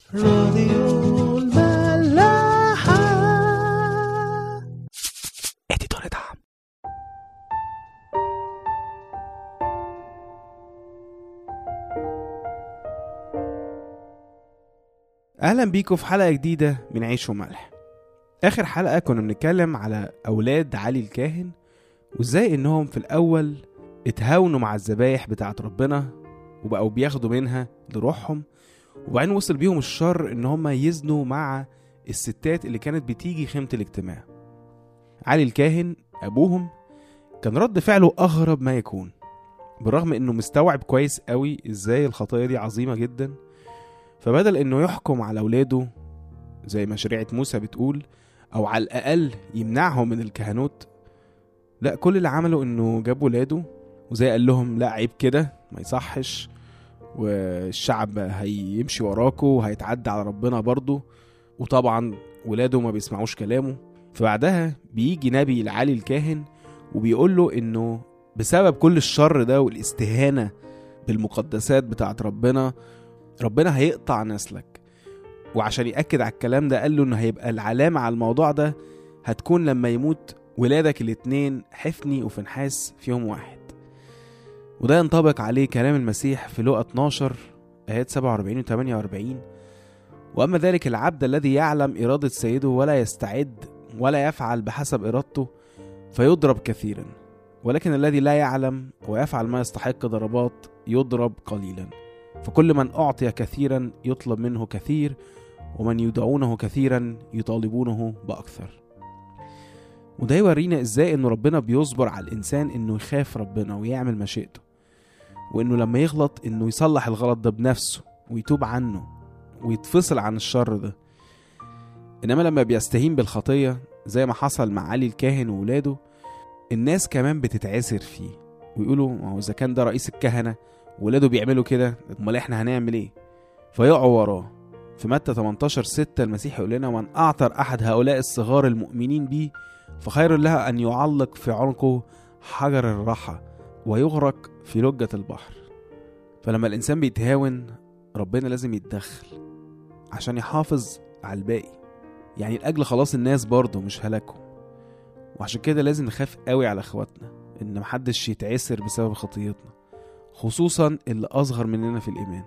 راديو الملاحة اديتور دعم اهلا بيكم في حلقه جديده من عيش وملح اخر حلقه كنا بنتكلم على اولاد علي الكاهن وازاي انهم في الاول اتهاونوا مع الذبايح بتاعت ربنا وبقوا بياخدوا منها لروحهم وبعدين وصل بيهم الشر ان هم يزنوا مع الستات اللي كانت بتيجي خيمه الاجتماع علي الكاهن ابوهم كان رد فعله اغرب ما يكون بالرغم انه مستوعب كويس قوي ازاي الخطايا دي عظيمه جدا فبدل انه يحكم على اولاده زي ما شريعه موسى بتقول او على الاقل يمنعهم من الكهنوت لا كل اللي عمله انه جاب ولاده وزي قال لهم لا عيب كده ما يصحش والشعب هيمشي وراكوا وهيتعدى على ربنا برضه وطبعا ولاده ما بيسمعوش كلامه فبعدها بيجي نبي العالي الكاهن وبيقول له انه بسبب كل الشر ده والاستهانة بالمقدسات بتاعت ربنا ربنا هيقطع نسلك وعشان يأكد على الكلام ده قال له انه هيبقى العلامة على الموضوع ده هتكون لما يموت ولادك الاتنين حفني وفنحاس في يوم واحد وده ينطبق عليه كلام المسيح في لقا 12 آيات 47 و 48 وأما ذلك العبد الذي يعلم إرادة سيده ولا يستعد ولا يفعل بحسب إرادته فيضرب كثيرا ولكن الذي لا يعلم ويفعل ما يستحق ضربات يضرب قليلا فكل من أعطي كثيرا يطلب منه كثير ومن يدعونه كثيرا يطالبونه بأكثر وده يورينا ازاي انه ربنا بيصبر على الانسان انه يخاف ربنا ويعمل مشيئته وانه لما يغلط انه يصلح الغلط ده بنفسه ويتوب عنه ويتفصل عن الشر ده انما لما بيستهين بالخطية زي ما حصل مع علي الكاهن وولاده الناس كمان بتتعسر فيه ويقولوا ما هو اذا كان ده رئيس الكهنة ولاده بيعملوا كده امال احنا هنعمل ايه فيقعوا وراه في متى 18 6 المسيح يقول لنا من اعثر احد هؤلاء الصغار المؤمنين بيه فخير لها ان يعلق في عنقه حجر الرحى ويغرق في لجة البحر فلما الانسان بيتهاون ربنا لازم يتدخل عشان يحافظ على الباقي يعني لاجل خلاص الناس برضه مش هلاكهم وعشان كده لازم نخاف قوي على اخواتنا ان محدش يتعسر بسبب خطيتنا خصوصا اللي اصغر مننا في الايمان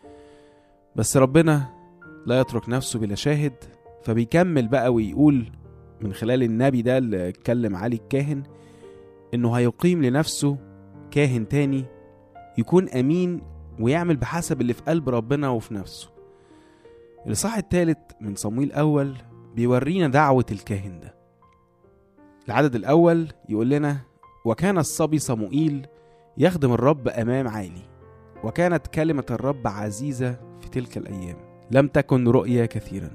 بس ربنا لا يترك نفسه بلا شاهد فبيكمل بقى ويقول من خلال النبي ده اللي اتكلم علي الكاهن انه هيقيم لنفسه كاهن تاني يكون امين ويعمل بحسب اللي في قلب ربنا وفي نفسه الإصحاح الثالث من صمويل أول بيورينا دعوة الكاهن ده العدد الأول يقول لنا وكان الصبي صموئيل يخدم الرب أمام عالي وكانت كلمة الرب عزيزة في تلك الأيام لم تكن رؤيا كثيرا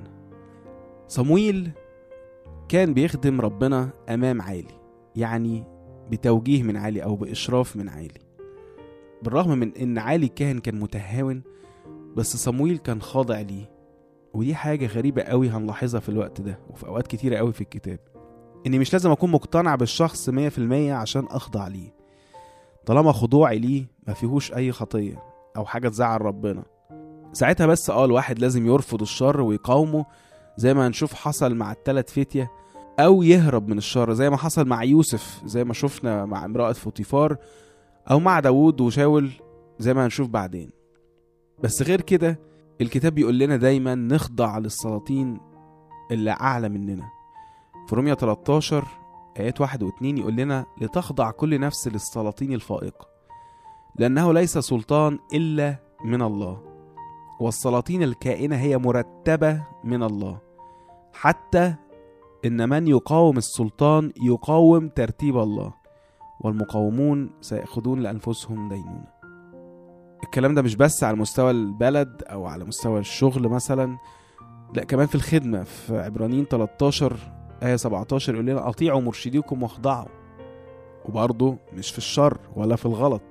صمويل كان بيخدم ربنا أمام عالي يعني بتوجيه من عالي أو بإشراف من عالي بالرغم من إن عالي الكاهن كان متهاون بس صمويل كان خاضع ليه ودي حاجة غريبة قوي هنلاحظها في الوقت ده وفي أوقات كتيرة قوي في الكتاب إني مش لازم أكون مقتنع بالشخص مية في المية عشان أخضع ليه طالما خضوعي ليه ما فيهوش أي خطية أو حاجة تزعل ربنا ساعتها بس اه الواحد لازم يرفض الشر ويقاومه زي ما هنشوف حصل مع التلات فتية أو يهرب من الشر زي ما حصل مع يوسف زي ما شفنا مع امرأة فوتيفار أو مع داوود وشاول زي ما هنشوف بعدين بس غير كده الكتاب بيقول لنا دايما نخضع للسلاطين اللي أعلى مننا في رومية 13 آيات واحد واتنين يقول لنا لتخضع كل نفس للسلاطين الفائقة لأنه ليس سلطان إلا من الله والسلاطين الكائنة هي مرتبة من الله حتى إن من يقاوم السلطان يقاوم ترتيب الله والمقاومون سيأخذون لأنفسهم دينونة الكلام ده مش بس على مستوى البلد أو على مستوى الشغل مثلا لا كمان في الخدمة في عبرانيين 13 آية 17 يقول لنا أطيعوا مرشديكم واخضعوا وبرضه مش في الشر ولا في الغلط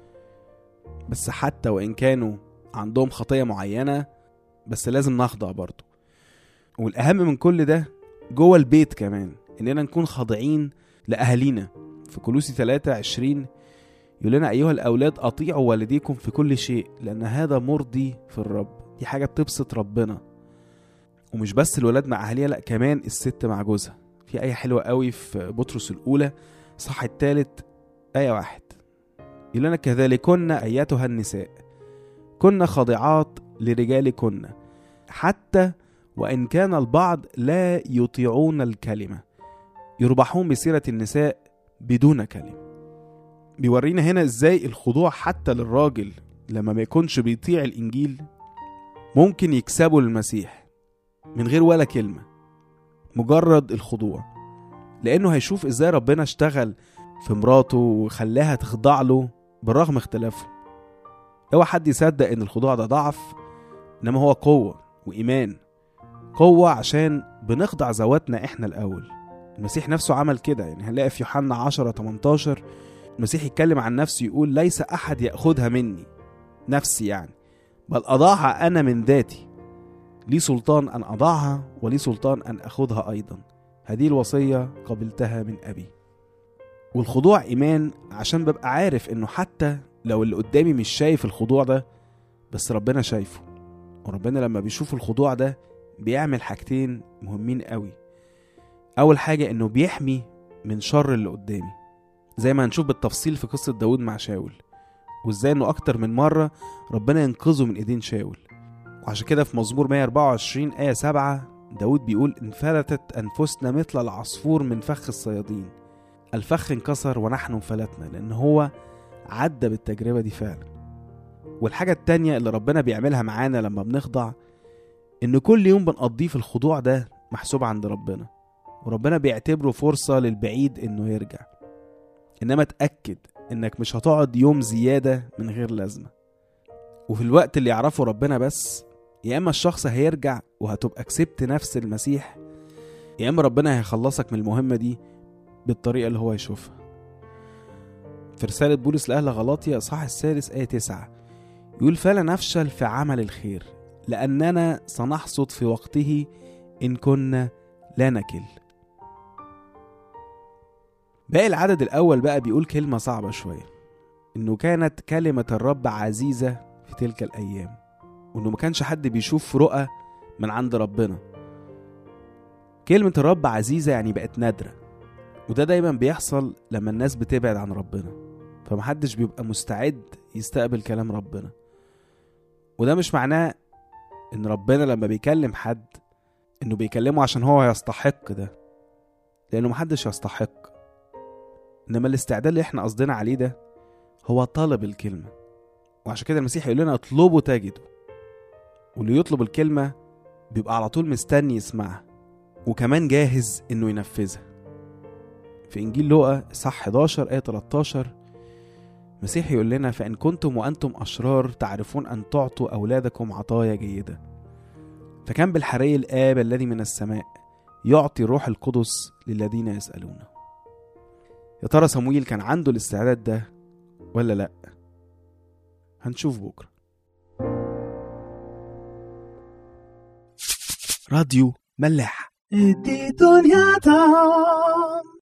بس حتى وإن كانوا عندهم خطية معينة بس لازم نخضع برضه والأهم من كل ده جوه البيت كمان إننا نكون خاضعين لأهالينا في كلوسي 3 20 يقول لنا أيها الأولاد أطيعوا والديكم في كل شيء لأن هذا مرضي في الرب دي حاجة بتبسط ربنا ومش بس الولاد مع أهاليها لأ كمان الست مع جوزها في آية حلوة قوي في بطرس الأولى صح التالت آية واحد يقول لنا كذلكن أيتها النساء كن خاضعات لرجالكن حتى وإن كان البعض لا يطيعون الكلمة يربحون بسيرة النساء بدون كلمة بيورينا هنا ازاي الخضوع حتى للراجل لما ما يكونش بيطيع الإنجيل ممكن يكسبوا للمسيح من غير ولا كلمة مجرد الخضوع لأنه هيشوف ازاي ربنا اشتغل في مراته وخلاها تخضع له بالرغم اختلافهم اوعى حد يصدق ان الخضوع ده ضعف انما هو قوة وإيمان قوة عشان بنخضع ذواتنا احنا الأول المسيح نفسه عمل كده يعني هنلاقي في يوحنا 10 18 المسيح يتكلم عن نفسه يقول ليس أحد يأخذها مني نفسي يعني بل أضعها أنا من ذاتي لي سلطان أن أضعها ولي سلطان أن أخذها أيضا هذه الوصية قبلتها من أبي والخضوع إيمان عشان ببقى عارف إنه حتى لو اللي قدامي مش شايف الخضوع ده بس ربنا شايفه وربنا لما بيشوف الخضوع ده بيعمل حاجتين مهمين قوي أول حاجة إنه بيحمي من شر اللي قدامي زي ما هنشوف بالتفصيل في قصة داود مع شاول وازاي انه اكتر من مرة ربنا ينقذه من ايدين شاول وعشان كده في مزمور 124 آية 7 داود بيقول انفلتت أنفسنا مثل العصفور من فخ الصيادين الفخ انكسر ونحن انفلتنا لأن هو عدى بالتجربة دي فعلا والحاجة التانية اللي ربنا بيعملها معانا لما بنخضع إن كل يوم بنقضيه في الخضوع ده محسوب عند ربنا وربنا بيعتبره فرصة للبعيد إنه يرجع إنما اتأكد إنك مش هتقعد يوم زيادة من غير لازمة وفي الوقت اللي يعرفه ربنا بس يا إما الشخص هيرجع وهتبقى كسبت نفس المسيح يا إما ربنا هيخلصك من المهمة دي بالطريقة اللي هو يشوفها في رسالة بولس لأهل غلاطيا إصحاح السادس آية 9 يقول فلا نفشل في عمل الخير لأننا سنحصد في وقته إن كنا لا نكل باقي العدد الأول بقى بيقول كلمة صعبة شوية إنه كانت كلمة الرب عزيزة في تلك الأيام وإنه ما كانش حد بيشوف رؤى من عند ربنا كلمة الرب عزيزة يعني بقت نادرة وده دايما بيحصل لما الناس بتبعد عن ربنا فمحدش بيبقى مستعد يستقبل كلام ربنا وده مش معناه ان ربنا لما بيكلم حد انه بيكلمه عشان هو يستحق ده لانه محدش يستحق انما الاستعداد اللي احنا قصدنا عليه ده هو طلب الكلمة وعشان كده المسيح يقول لنا اطلبوا تجدوا واللي يطلب الكلمة بيبقى على طول مستني يسمعها وكمان جاهز انه ينفذها في انجيل لوقا صح 11 ايه 13 المسيح يقول لنا فان كنتم وانتم اشرار تعرفون ان تعطوا اولادكم عطايا جيده فكان بالحري الاب الذي من السماء يعطي الروح القدس للذين يسالونه يا ترى صمويل كان عنده الاستعداد ده ولا لا هنشوف بكره راديو ملاح ادي دنيا دام